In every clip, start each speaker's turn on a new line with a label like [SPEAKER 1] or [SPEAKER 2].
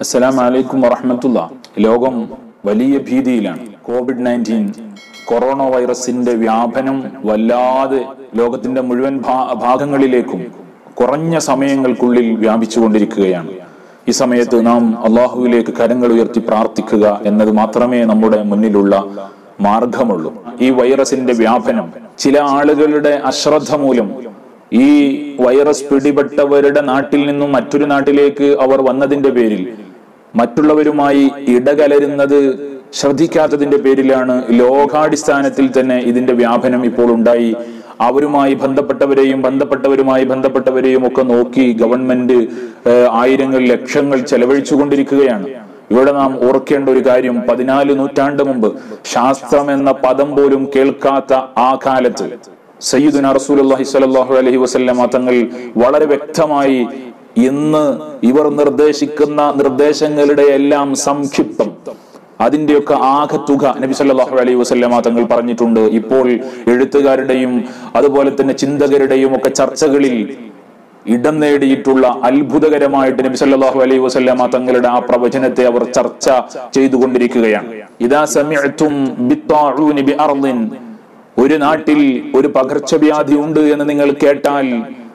[SPEAKER 1] അസ്സലാം വലൈക്കും വറഹമത്തുള്ള ലോകം വലിയ ഭീതിയിലാണ് കോവിഡ് നയൻറ്റീൻ കൊറോണ വൈറസിന്റെ വ്യാപനം വല്ലാതെ ലോകത്തിന്റെ മുഴുവൻ ഭാ- ഭാഗങ്ങളിലേക്കും കുറഞ്ഞ സമയങ്ങൾക്കുള്ളിൽ വ്യാപിച്ചുകൊണ്ടിരിക്കുകയാണ് ഈ സമയത്ത് നാം അള്ളാഹുവിലേക്ക് കരങ്ങൾ ഉയർത്തി പ്രാർത്ഥിക്കുക എന്നത് മാത്രമേ നമ്മുടെ മുന്നിലുള്ള മാർഗമുള്ളൂ ഈ വൈറസിന്റെ വ്യാപനം ചില ആളുകളുടെ അശ്രദ്ധ മൂലം ഈ വൈറസ് പിടിപെട്ടവരുടെ നാട്ടിൽ നിന്നും മറ്റൊരു നാട്ടിലേക്ക് അവർ വന്നതിന്റെ പേരിൽ മറ്റുള്ളവരുമായി ഇടകലരുന്നത് ശ്രദ്ധിക്കാത്തതിന്റെ പേരിലാണ് ലോകാടിസ്ഥാനത്തിൽ തന്നെ ഇതിന്റെ വ്യാപനം ഇപ്പോൾ ഉണ്ടായി അവരുമായി ബന്ധപ്പെട്ടവരെയും ബന്ധപ്പെട്ടവരുമായി ബന്ധപ്പെട്ടവരെയും ഒക്കെ നോക്കി ഗവൺമെന്റ് ഏഹ്, ആയിരങ്ങൾ ലക്ഷങ്ങൾ ചെലവഴിച്ചുകൊണ്ടിരിക്കുകയാണ് ഇവിടെ നാം ഓർക്കേണ്ട ഒരു കാര്യം പതിനാല് നൂറ്റാണ്ട് മുമ്പ് ശാസ്ത്രം എന്ന പദം പോലും കേൾക്കാത്ത ആ കാലത്ത് സയ്യിദുന റസൂലുള്ളാഹി സ്വല്ലല്ലാഹു അലൈഹി വസല്ലമ തങ്ങൾ വളരെ വ്യക്തമായി ഇന്ന് ഇവർ നിർദ്ദേശിക്കുന്ന നിർദ്ദേശങ്ങളുടെ എല്ലാം സംക്ഷിപ്തം അതിന്റെയൊക്കെ ആകെ തുക നബി സല്ലല്ലാഹു അലൈഹി വസല്ലമ തങ്ങൾ പറഞ്ഞിട്ടുണ്ട് ഇപ്പോൾ എഴുത്തുകാരുടെയും അതുപോലെ തന്നെ ചിന്തകരുടെയും ഒക്കെ ചർച്ചകളിൽ ഇടം നേടിയിട്ടുള്ള അത്ഭുതകരമായിട്ട് നബി സല്ലല്ലാഹു അലൈഹി വസല്ലമ തങ്ങളുടെ ആ പ്രവചനത്തെ അവർ ചർച്ച ചെയ്തുകൊണ്ടിരിക്കുകയാണ് ഇദാ സമിഅ്തും ബിത്താഊനി ബിഅർളിൻ ഒരു നാട്ടിൽ ഒരു പകർച്ചവ്യാധി ഉണ്ട് എന്ന് നിങ്ങൾ കേട്ടാൽ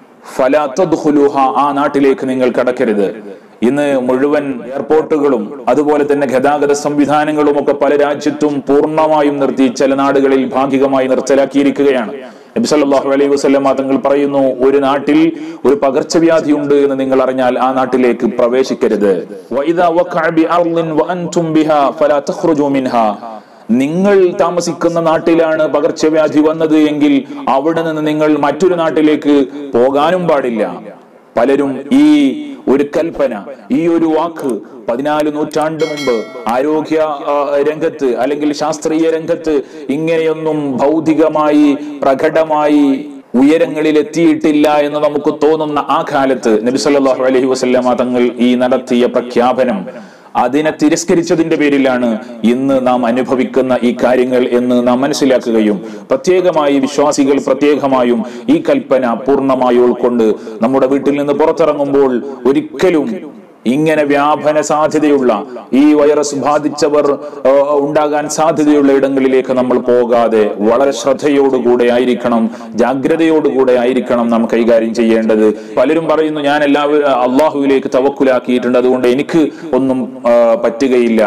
[SPEAKER 1] ഫലാ തദ്ഖുലൂഹ ആ നാട്ടിലേക്ക് നിങ്ങൾ കടക്കരുത് ഇന്ന് മുഴുവൻ എയർപോർട്ടുകളും അതുപോലെ തന്നെ ഗതാഗത സംവിധാനങ്ങളും ഒക്കെ പല രാജ്യത്തും പൂർണ്ണമായും നിർത്തി ചില നാടുകളിൽ ഭാഗികമായി നിർത്തലാക്കിയിരിക്കുകയാണ് നബി സല്ലല്ലാഹു അലൈഹി വസല്ലമ തങ്ങൾ പറയുന്നു ഒരു നാട്ടിൽ ഒരു പകർച്ചവ്യാധി ഉണ്ട് എന്ന് നിങ്ങൾ അറിഞ്ഞാൽ ആ നാട്ടിലേക്ക് പ്രവേശിക്കരുത് വഇദാ വഖഅ ബിഅർളിൻ വഅൻതും ബിഹാ ഫലാ തഖ്റുജൂ മിൻഹാ നിങ്ങൾ താമസിക്കുന്ന നാട്ടിലാണ് പകർച്ചവ്യാധി വന്നത് എങ്കിൽ അവിടെ നിന്ന് നിങ്ങൾ മറ്റൊരു നാട്ടിലേക്ക് പോകാനും പാടില്ല പലരും ഈ ഒരു കൽപ്പന ഈ ഒരു വാക്ക് പതിനാല് നൂറ്റാണ്ട് മുമ്പ് ആരോഗ്യ ആ, രംഗത്ത് അല്ലെങ്കിൽ ശാസ്ത്രീയ രംഗത്ത് ഇങ്ങനെയൊന്നും ഭൗതികമായി പ്രകടമായി ഉയരങ്ങളിൽ എത്തിയിട്ടില്ല എന്ന് നമുക്ക് തോന്നുന്ന ആ കാലത്ത് നബി സല്ലല്ലാഹു അലൈഹി വസല്ലമ തങ്ങൾ ഈ നടത്തിയ പ്രഖ്യാപനം അതിനെ തിരസ്കരിച്ചതിന്റെ പേരിലാണ് ഇന്ന് നാം അനുഭവിക്കുന്ന ഈ കാര്യങ്ങൾ എന്ന് നാം മനസ്സിലാക്കുകയും പ്രത്യേകമായി വിശ്വാസികൾ പ്രത്യേകമായും ഈ കൽപ്പന പൂർണ്ണമായി ഉൾക്കൊണ്ട് നമ്മുടെ വീട്ടിൽ നിന്ന് പുറത്തിറങ്ങുമ്പോൾ ഒരിക്കലും ഇങ്ങനെ വ്യാപന സാധ്യതയുള്ള ഈ വൈറസ് ബാധിച്ചവർ ആ, ഉണ്ടാകാൻ സാധ്യതയുള്ള ഇടങ്ങളിലേക്ക് നമ്മൾ പോകാതെ വളരെ ശ്രദ്ധയോടുകൂടെ ആയിരിക്കണം ജാഗ്രതയോടുകൂടെ ആയിരിക്കണം നാം കൈകാര്യം ചെയ്യേണ്ടത് പലരും പറയുന്നു ഞാൻ എല്ലാവരും അള്ളാഹുവിലേക്ക് തവക്കുലാക്കിയിട്ടുണ്ട് അതുകൊണ്ട് എനിക്ക് ഒന്നും ആ, പറ്റുകയില്ല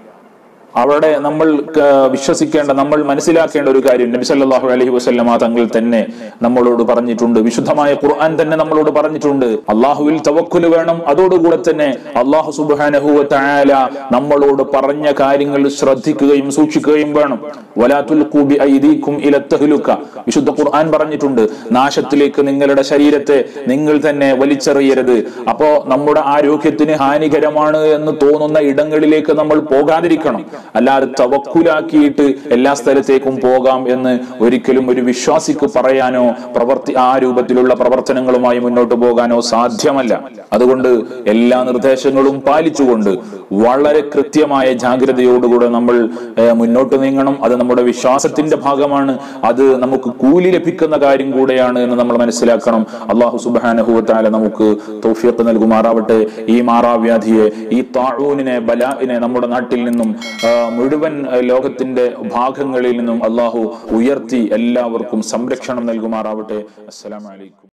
[SPEAKER 1] അവിടെ നമ്മൾ ക- വിശ്വസിക്കേണ്ട നമ്മൾ മനസ്സിലാക്കേണ്ട ഒരു കാര്യം നബി സല്ലല്ലാഹു അലൈഹി വസല്ലമ തങ്ങൾ തന്നെ നമ്മളോട് പറഞ്ഞിട്ടുണ്ട് വിശുദ്ധമായ ഖുർആൻ തന്നെ നമ്മളോട് പറഞ്ഞിട്ടുണ്ട് അള്ളാഹുവിൽ തവക്കുൽ വേണം അതോടുകൂടെ തന്നെ അള്ളാഹു സുബ്ഹാനഹു വ തആല നമ്മളോട് പറഞ്ഞ കാര്യങ്ങൾ ശ്രദ്ധിക്കുകയും സൂക്ഷിക്കുകയും വേണം വലാ തുൽഖൂ ബി ഐദീകും ഇല തഹ്ലുക വിശുദ്ധ ഖുർആൻ പറഞ്ഞിട്ടുണ്ട് നാശത്തിലേക്ക് നിങ്ങളുടെ ശരീരത്തെ നിങ്ങൾ തന്നെ വലിച്ചെറിയരുത് അപ്പോ നമ്മുടെ ആരോഗ്യത്തിന് ഹാനികരമാണ് എന്ന് തോന്നുന്ന ഇടങ്ങളിലേക്ക് നമ്മൾ പോകാതിരിക്കണം അല്ലാതെ തവക്കുലാക്കിയിട്ട് എല്ലാ സ്ഥലത്തേക്കും പോകാം എന്ന് ഒരിക്കലും ഒരു വിശ്വാസിക്ക് പറയാനോ പ്രവർത്തി ആ രൂപത്തിലുള്ള പ്രവർത്തനങ്ങളുമായി മുന്നോട്ട് പോകാനോ സാധ്യമല്ല അതുകൊണ്ട് എല്ലാ നിർദ്ദേശങ്ങളും പാലിച്ചുകൊണ്ട് വളരെ കൃത്യമായ ജാഗ്രതയോടുകൂടെ നമ്മൾ ഏഹ്, മുന്നോട്ട് നീങ്ങണം അത് നമ്മുടെ വിശ്വാസത്തിന്റെ ഭാഗമാണ് അത് നമുക്ക് കൂലി ലഭിക്കുന്ന കാര്യം കൂടെയാണ് എന്ന് നമ്മൾ മനസ്സിലാക്കണം അള്ളാഹു സുബാനഹുവത്താല നമുക്ക് തൗഫീഖ് നൽകുമാറാവട്ടെ ഈ മാറാവ്യാധിയെ ഈ താഴൂനിനെ ബലാഇനെ നമ്മുടെ നാട്ടിൽ നിന്നും ആ, മുഴുവൻ ആ, ലോകത്തിന്റെ ഭാഗങ്ങളിൽ നിന്നും അള്ളാഹു ഉയർത്തി എല്ലാവർക്കും സംരക്ഷണം നൽകുമാറാവട്ടെ അസ്സലാമലൈക്കും